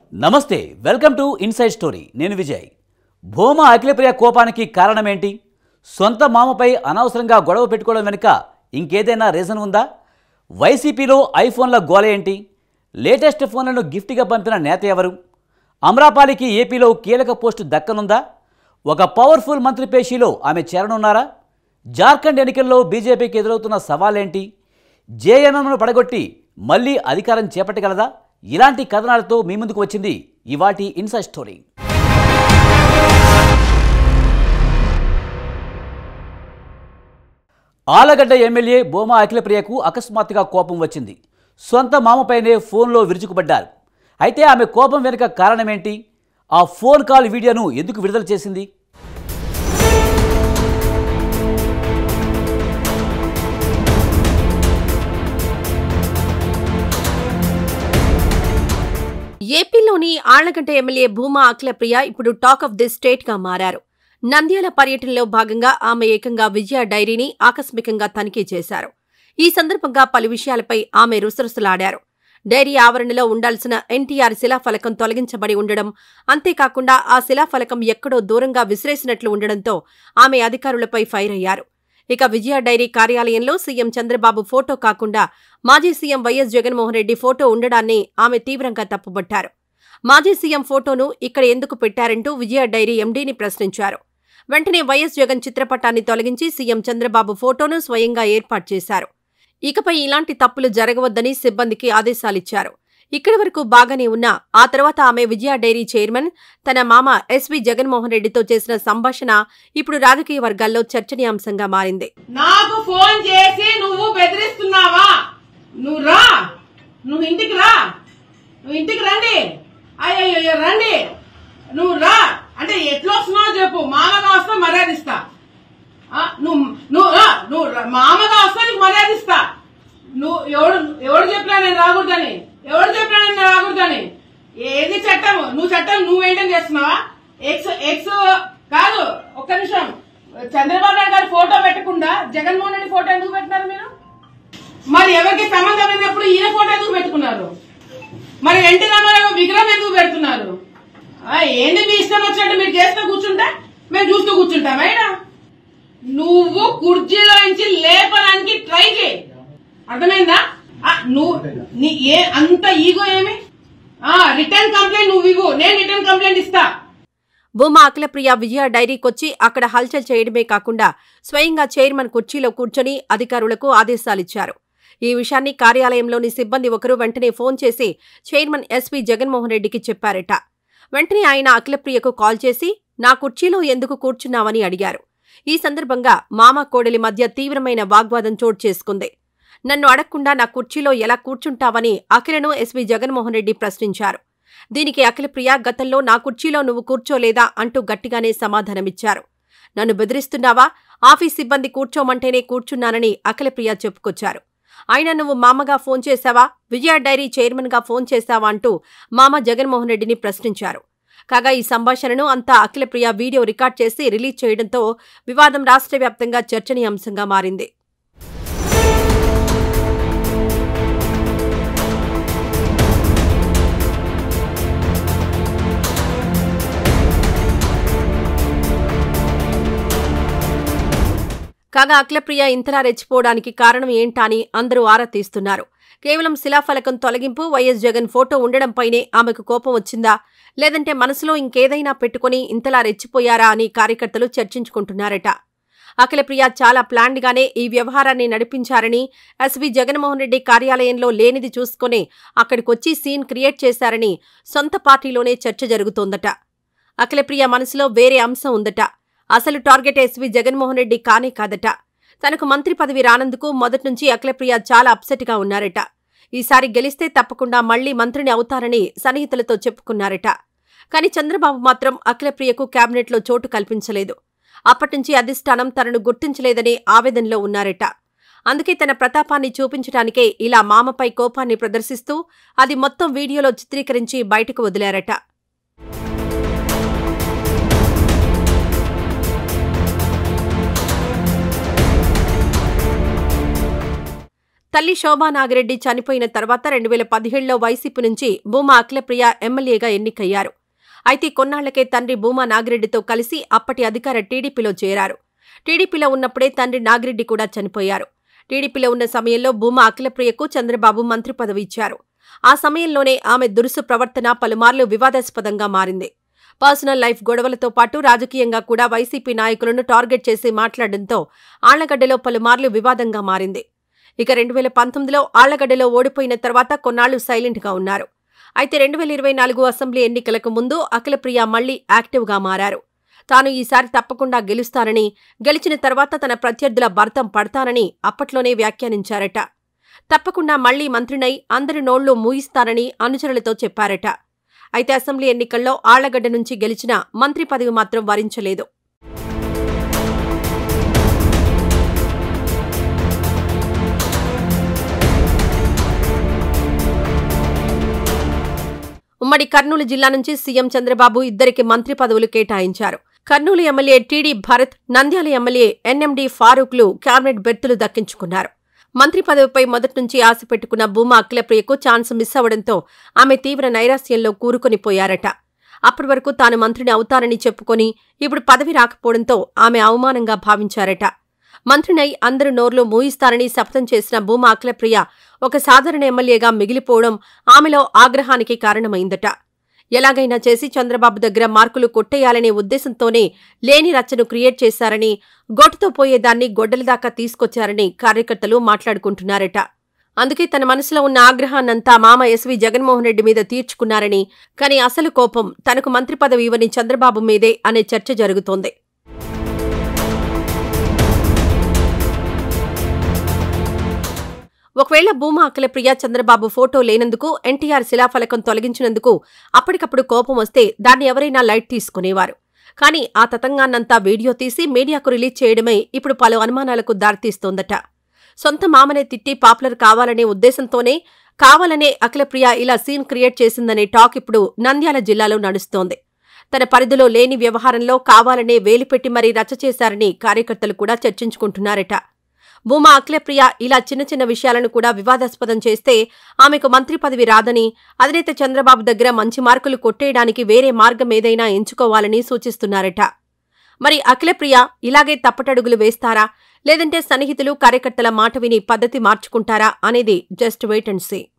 నమస్తే welcome to inside story నేను విజయ్ భూమా అఖిలప్రియ కోపానికి కారణమేంటి సొంత మామపై అనవసరంగా గొడవ పెట్టుకోవడం వెనుక ఇంకేదైనా రీజన్ ఉందా వైసీపీలో ఐఫోన్ల గోల ఏంటి లేటెస్ట్ ఫోన్లను గిఫ్ట్గా పంపిన నేత ఎవరు అమరాపాలికి ఏపీలో కీలక పోస్టు దక్కనుందా ఒక పవర్ఫుల్ మంత్రి పేషీలో ఆమె చేరనున్నారా జార్ఖండ్ ఎన్నికల్లో బీజేపీకి ఎదురవుతున్న సవాలేంటి జేఎంఎంను పడగొట్టి మళ్ళీ అధికారం చేపట్టగలదా ఇలాంటి కథనాలతో మీ ముందుకు వచ్చింది ఇవాటి inside story Allagadda MLA Bhuma అఖిలప్రియకు అకస్మాత్తుగా కోపం వచ్చింది సొంత మామపైనే ఫోన్లో విరుచుకుపడ్డారు అయితే ఆమె కోపం వెనుక కారణమేంటి ఆ ఫోన్ కాల్ వీడియోను ఎందుకు విడుదల చేసింది ఏపీలోని ఆళ్లగడ్డ ఎమ్మెల్యే భూమా అఖిలప్రియ ఇప్పుడు టాక్ ఆఫ్ ది స్టేట్ గా మారారు నంద్యాల పర్యటనలో భాగంగా ఆమె ఏకంగా విజయ డైరీని ఆకస్మికంగా తనిఖీ చేశారు ఈ సందర్భంగా పలు విషయాలపై ఆమె రుసరుసలాడారు డైరీ ఆవరణలో ఉండాల్సిన ఎన్టీఆర్ శిలాఫలకం తొలగించబడి ఉండడం అంతేకాకుండా ఆ శిలాఫలకం ఎక్కడో దూరంగా విసిరేసినట్లు ఉండడంతో ఆమె అధికారులపై ఫైర్ అయ్యారు ఇక విజయ డైరీ కార్యాలయంలో సీఎం చంద్రబాబు ఫోటో కాకుండా మాజీ సీఎం వైఎస్ జగన్మోహన్ రెడ్డి ఫోటో ఉండడాన్ని ఆమె తీవ్రంగా తప్పుబట్టారు మాజీ సీఎం ఫోటోను ఇక్కడ ఎందుకు పెట్టారంటూ విజయ డైరీ ఎండీని ప్రశ్నించారు వెంటనే వైఎస్ జగన్ చిత్రపటాన్ని తొలగించి సీఎం చంద్రబాబు ఫోటోను స్వయంగా ఏర్పాటు చేశారు ఇకపై ఇలాంటి తప్పులు జరగవద్దని సిబ్బందికి ఆదేశాలిచ్చారు ఇక్కడి వరకు బాగానే ఉన్నా ఆ తర్వాత ఆమె విజయ డైరీ చైర్మన్ తన మామ ఎస్వి జగన్మోహన్ రెడ్డితో చేసిన సంభాషణ ఇప్పుడు రాజకీయ వర్గాల్లో చర్చనీయాంశంగా మారింది నాకు ఫోన్ చేసి నువ్వు బెదిరిస్తున్నావా నువ్వు రా నువ్వు ఇంటికి రా నువ్వు ఇంటికి రండి అయ్యో రండి నువ్వు రా అంటే ఎట్లా వస్తున్నావు చెప్పు మామగా వస్తా మర్యాద ఇస్తా ఆ, నువ్వు నువ్వు రా, నువ్వు రా. మామగా వస్తా నీకు మర్యాద ఇస్తా నువ్వు ఎవడు ఎవడు చెప్పినా నేను రాకూడదని ఎవడు చెప్పినా నేను రాకూడదని ఏది చట్టం నువ్వు చట్టం నువ్వు మెయింటైన్ చేస్తున్నావా ఎక్స్ ఎక్స్ కాదు ఒక్క నిమిషం చంద్రబాబు నాయుడు గారి ఫోటో పెట్టకుండా జగన్మోహన్ రెడ్డి ఫోటో ఎందుకు పెట్టినారు మీరు మరి ఎవరికి సంబంధం లేనప్పుడు ఈయన ఫోటో ఎందుకు పెట్టుకున్నారు మరి ఎన్టీ రామారావు విగ్రహం ఎందుకు పెడుతున్నారు ఆ, ఏంది మీ ఇష్టం వచ్చినట్టు మీరు చేస్తూ కూర్చుంటే మేము చూస్తూ కూర్చుంటాం అయినా నువ్వు కుర్చీలో నుంచి లేపడానికి ట్రై చేయి అర్థమైందా ఆ, నువ్వు నీ ఏ అంత ఈగో ఏమి రిటర్న్ కంప్లైంట్ నువ్వు ఇవ్వు నేను రిటర్న్ కంప్లైంట్ ఇస్తా భూమా అఖిలప్రియ విజయ డైరీకొచ్చి అక్కడ హల్చల్ చేయడమే కాకుండా స్వయంగా చైర్మన్ కుర్చీలో కూర్చొని అధికారులకు ఆదేశాలిచ్చారు ఈ విషయాన్ని కార్యాలయంలోని సిబ్బంది ఒకరు వెంటనే ఫోన్ చేసి చైర్మన్ ఎస్వి జగన్మోహన్ రెడ్డికి చెప్పారట వెంటనే ఆయన అఖిలప్రియకు కాల్ చేసి నా కుర్చీలో ఎందుకు కూర్చున్నావని అడిగారు ఈ సందర్భంగా మామ కోడలి మధ్య తీవ్రమైన వాగ్వాదం చోటు చేసుకుంది నన్ను అడగకుండా నా కుర్చీలో ఎలా కూర్చుంటావని అఖిలను ఎస్వి జగన్మోహన్ రెడ్డి ప్రశ్నించారు దీనికి అఖిలప్రియ గతంలో నా కుర్చీలో నువ్వు కూర్చోలేదా అంటూ గట్టిగానే సమాధానమిచ్చారు నన్ను బెదిరిస్తున్నావా ఆఫీస్ సిబ్బంది కూర్చోమంటేనే కూర్చున్నానని అఖిలప్రియ చెప్పుకొచ్చారు ఆయన నువ్వు మామగా ఫోన్ చేశావా విజయ డైరీ చైర్మన్గా ఫోన్ చేశావా అంటూ మామ జగన్మోహన్ రెడ్డిని ప్రశ్నించారు కాగా ఈ సంభాషణను అంతా అఖిలప్రియ వీడియో రికార్డ్ చేసి రిలీజ్ చేయడంతో వివాదం రాష్ట్ర వ్యాప్తంగా చర్చనీయాంశంగా మారింది కాగా అఖిలప్రియ ఇంతలా రెచ్చిపోవడానికి కారణం ఏంటా అని అందరూ ఆరా తీస్తున్నారు కేవలం శిలాఫలకం తొలగింపు వైఎస్ జగన్ ఫోటో ఉండడంపైనే ఆమెకు కోపం వచ్చిందా లేదంటే మనసులో ఇంకేదైనా పెట్టుకుని ఇంతలా రెచ్చిపోయారా అని కార్యకర్తలు చర్చించుకుంటున్నారట అఖిలప్రియ చాలా ప్లాన్డ్గానే ఈ వ్యవహారాన్ని నడిపించారని ఎస్వి జగన్మోహన్ రెడ్డి కార్యాలయంలో లేనిది చూసుకుని అక్కడికొచ్చి సీన్ క్రియేట్ చేశారని సొంత పార్టీలోనే చర్చ జరుగుతోందట అఖిలప్రియ మనసులో వేరే అంశం ఉందట అసలు టార్గెట్ ఎస్వి జగన్మోహన్ రెడ్డి కానే కాదట తనకు మంత్రి పదవి రానందుకు మొదట్నుంచి అఖిలప్రియ చాలా అప్సెట్గా ఉన్నారట ఈసారి గెలిస్తే తప్పకుండా మళ్లీ మంత్రిని అవుతారని సన్నిహితులతో చెప్పుకున్నారట కానీ చంద్రబాబు మాత్రం అఖిలప్రియకు కేబినెట్లో చోటు కల్పించలేదు అప్పటినుంచి అధిష్టానం తనను గుర్తించలేదనే ఆవేదనలో ఉన్నారట అందుకే తన ప్రతాపాన్ని చూపించడానికే ఇలా మామపై కోపాన్ని ప్రదర్శిస్తూ అది మొత్తం వీడియోలో చిత్రీకరించి బయటకు వదిలారట తల్లి శోభా నాగిరెడ్డి చనిపోయిన తర్వాత రెండు వేల పదిహేడులో వైసీపీ నుంచి భూమా అఖిలప్రియ ఎమ్మెల్యేగా ఎన్నికయ్యారు అయితే కొన్నాళ్లకే తండ్రి భూమా నాగిరెడ్డితో కలిసి అప్పటి అధికార టీడీపీలో చేరారు టీడీపీలో ఉన్నప్పుడే తండ్రి నాగిరెడ్డి కూడా చనిపోయారు టీడీపీలో ఉన్న సమయంలో భూమా అఖిలప్రియకు చంద్రబాబు మంత్రి పదవి ఇచ్చారు ఆ సమయంలోనే ఆమె దురుసు ప్రవర్తన పలుమార్లు వివాదాస్పదంగా మారింది పర్సనల్ లైఫ్ గొడవలతో పాటు రాజకీయంగా కూడా వైసీపీ నాయకులను టార్గెట్ చేసి మాట్లాడడంతో ఆళ్లగడ్డలో పలుమార్లు వివాదంగా మారింది ఇక రెండు వేల పంతొమ్మిదిలో ఆళ్లగడ్డలో ఓడిపోయిన తర్వాత కొన్నాళ్లు సైలెంట్గా ఉన్నారు అయితే రెండు వేల ఇరవై నాలుగు అసెంబ్లీ ఎన్నికలకు ముందు అఖిలప్రియ మళ్లీ యాక్టివ్గా మారారు తాను ఈసారి తప్పకుండా గెలుస్తానని గెలిచిన తర్వాత తన ప్రత్యర్థుల భర్తం పడతానని అప్పట్లోనే వ్యాఖ్యానించారట తప్పకుండా మళ్లీ మంత్రినై అందరి నోళ్లు మూయిస్తానని అనుచరులతో చెప్పారట అయితే అసెంబ్లీ ఎన్నికల్లో ఆళ్లగడ్డ నుంచి గెలిచిన మంత్రి పదవి మాత్రం వరించలేదు ఉమ్మడి కర్నూలు జిల్లా నుంచి సీఎం చంద్రబాబు ఇద్దరికి మంత్రి పదవులు కేటాయించారు కర్నూలు ఎమ్మెల్యే టీడీ భరత్ నంద్యాల ఎమ్మెల్యే ఎన్ఎండి ఫారూక్లు కేబినెట్ బెర్తులు దక్కించుకున్నారు మంత్రి పదవిపై మొదటి నుంచి ఆశ పెట్టుకున్న భూమా అఖిలప్రియకు ఛాన్స్ మిస్ అవడంతో ఆమె తీవ్ర నైరాస్యంలో కూరుకొని పోయారట అప్పటి వరకు తాను మంత్రిని అవుతానని చెప్పుకొని ఇప్పుడు పదవి రాకపోవడంతో ఆమె అవమానంగా భావించారట మంత్రినై అందరు నోర్లు మూయిస్తారని శపథం చేసిన భూమా అఖిలప్రియ ఒక సాధారణ ఎమ్మెల్యేగా మిగిలిపోవడం ఆమెలో ఆగ్రహానికి కారణమైందట ఎలాగైనా చేసి చంద్రబాబు దగ్గర మార్కులు కొట్టేయాలనే ఉద్దేశంతోనే లేని రచ్చను క్రియేట్ చేశారని గొట్టుతో పోయేదాన్ని గొడ్డల దాకా తీసుకొచ్చారని కార్యకర్తలు మాట్లాడుకుంటున్నారట అందుకే తన మనసులో ఉన్న ఆగ్రహాన్నంతా మామ ఎస్వి జగన్మోహన్ రెడ్డి మీద తీర్చుకున్నారని కానీ అసలు కోపం తనకు మంత్రి పదవి ఇవ్వని చంద్రబాబు మీదే అనే చర్చ జరుగుతోంది ఒకవేళ భూమా అఖిలప్రియ చంద్రబాబు ఫోటో లేనందుకు ఎన్టీఆర్ శిలాఫలకం తొలగించినందుకు అప్పటికప్పుడు కోపం వస్తే దాన్ని ఎవరైనా లైట్ తీసుకునేవారు కానీ ఆ తతంగాన్నంతా వీడియో తీసి మీడియాకు రిలీజ్ చేయడమే ఇప్పుడు పలు అనుమానాలకు దారితీస్తోందట సొంత మామనే తిట్టి పాపులర్ కావాలనే ఉద్దేశంతోనే కావాలనే అఖిలప్రియ ఇలా సీన్ క్రియేట్ చేసిందనే టాక్ ఇప్పుడు నంద్యాల జిల్లాలో నడుస్తోంది తన పరిధిలో లేని వ్యవహారంలో కావాలనే వేలిపెట్టి మరీ రచ్చ చేశారని కార్యకర్తలు కూడా చర్చించుకుంటున్నారట భూమా అఖిలప్రియ ఇలా చిన్న చిన్న విషయాలను కూడా వివాదాస్పదం చేస్తే ఆమెకు మంత్రి పదవి రాదని అధినేత చంద్రబాబు దగ్గర మంచి మార్కులు కొట్టేయడానికి వేరే మార్గం ఏదైనా ఎంచుకోవాలని సూచిస్తున్నారట మరి అఖిలప్రియ ఇలాగే తప్పటడుగులు వేస్తారా లేదంటే సన్నిహితులు కార్యకర్తల మాట విని పద్ధతి మార్చుకుంటారా అనేది జస్ట్ వెయిట్ అండ్ సీ